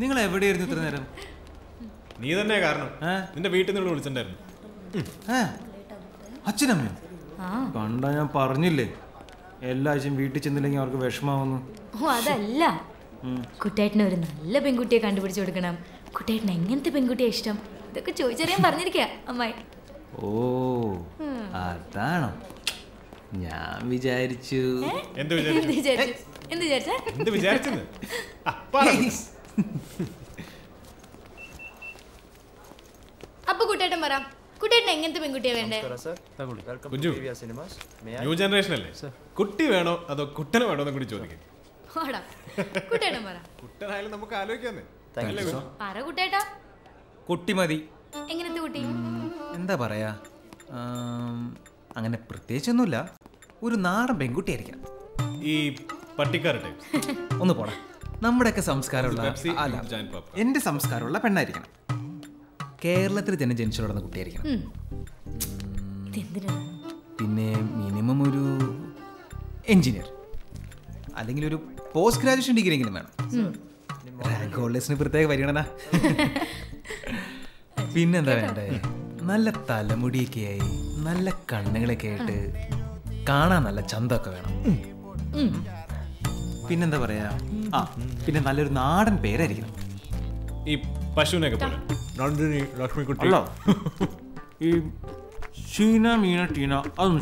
നിങ്ങൾ എവിടെയായിരുന്നു ഇത്ര നേരം നീ തന്നെ കാരണം ഏ? നിന്റെ വീട്ടിൽ നിന്ന് വിളിച്ചിട്ടുണ്ടായിരുന്നു ഏ അച്ഛനമ്മയോ ആ കണ്ടാ ഞാൻ പറഞ്ഞില്ലേ എല്ലാ ആഴ്ചയും വീട്ടിൽ ചെന്നില്ലെങ്കിൽ അവർക്ക് വിഷമാവുന്നു ഓ അതല്ല കുട്ടേട്ടന് ഒരു നല്ല പെൺകുട്ടിയെ കണ്ടുപിടിച്ചു കൊടുക്കണം കുട്ടേട്ടന് എങ്ങനത്തെ പെൺകുട്ടിയെ ഇഷ്ടം ഇതൊക്കെ ചോദിച്ചറിയാൻ പറഞ്ഞിരിക്കുക അമ്മായി ഓ അതാണോ ഞാൻ വിചാരിച്ചു എന്ത് എന്ത് വിചാരിച്ചു വിചാരിച്ചു എന്ത് വിചാരിച്ച എന്ത് വിചാരിച്ചെന്ന് ആ, പറ. അപ്പൊ കുട്ടേട്ടൻ പറ കുട്ടേട്ടൻ എങ്ങനത്തെ പെൺകുട്ടിയാ വേണ്ടേ കുഞ്ചു ന്യൂ ജനറേഷൻ അല്ലേ കുട്ടി വേണോ അതോ കുട്ടനെ വേണോ എന്ന് കൂടി ചോദിക്കും ഓടാ കുട്ടേട്ടൻ പറ കുട്ടനായാലും നമുക്ക് ആലോചിക്കാന്നേ അല്ലേ കുഞ്ചു? പറ കുട്ടേട്ടാ കുട്ടി മതി എങ്ങനത്തെ കുട്ടി എന്താ പറയാ ആം, അങ്ങനെ പ്രത്യേകിച്ചൊന്നുമില്ല ഒരു നാടൻ പെൺകുട്ടിയായിരിക്കണം ഈ പട്ടിക്കാർ ടൈപ്പ് ഒന്ന് പോടാ നമ്മുടെയൊക്കെ സംസ്കാരമുള്ള പെപ്സി അല്ല ജാൻറ്റ് പാപ്പ. എന്റെ സംസ്കാരമുള്ള പെണ്ണായിരിക്കണം കേരളത്തിൽ തന്നെ ജനിച്ചു വളർന്ന കുട്ടിയായിരിക്കണം ഉം. ഇതെന്തിനാ പിന്നെ മിനിമം ഒരു എഞ്ചിനീയർ അല്ലെങ്കിൽ ഒരു പോസ്റ്റ് ഗ്രാജുവേഷൻ ഡിഗ്രി എങ്കിലും വേണം റാങ്ക് ഹോൾഡേഴ്സിന് പ്രത്യേക പരിഗണന പിന്നെന്താ വേണ്ടേ നല്ല തലമുടിയൊക്കെ ആയി നല്ല കണ്ണുകളൊക്കെ ആയിട്ട് കാണാൻ നല്ല ചന്തമൊക്കെ വേണം പിന്നെന്താ പറയാ ആ പിന്നെ നല്ലൊരു നാടൻ പേരായിരിക്കണം ഈ പശുവിനൊക്കെ പോലെ നന്ദിനി ലക്ഷ്മിക്കുട്ടി അല്ല ഈ ഷീന മീന ടീന അതൊന്നും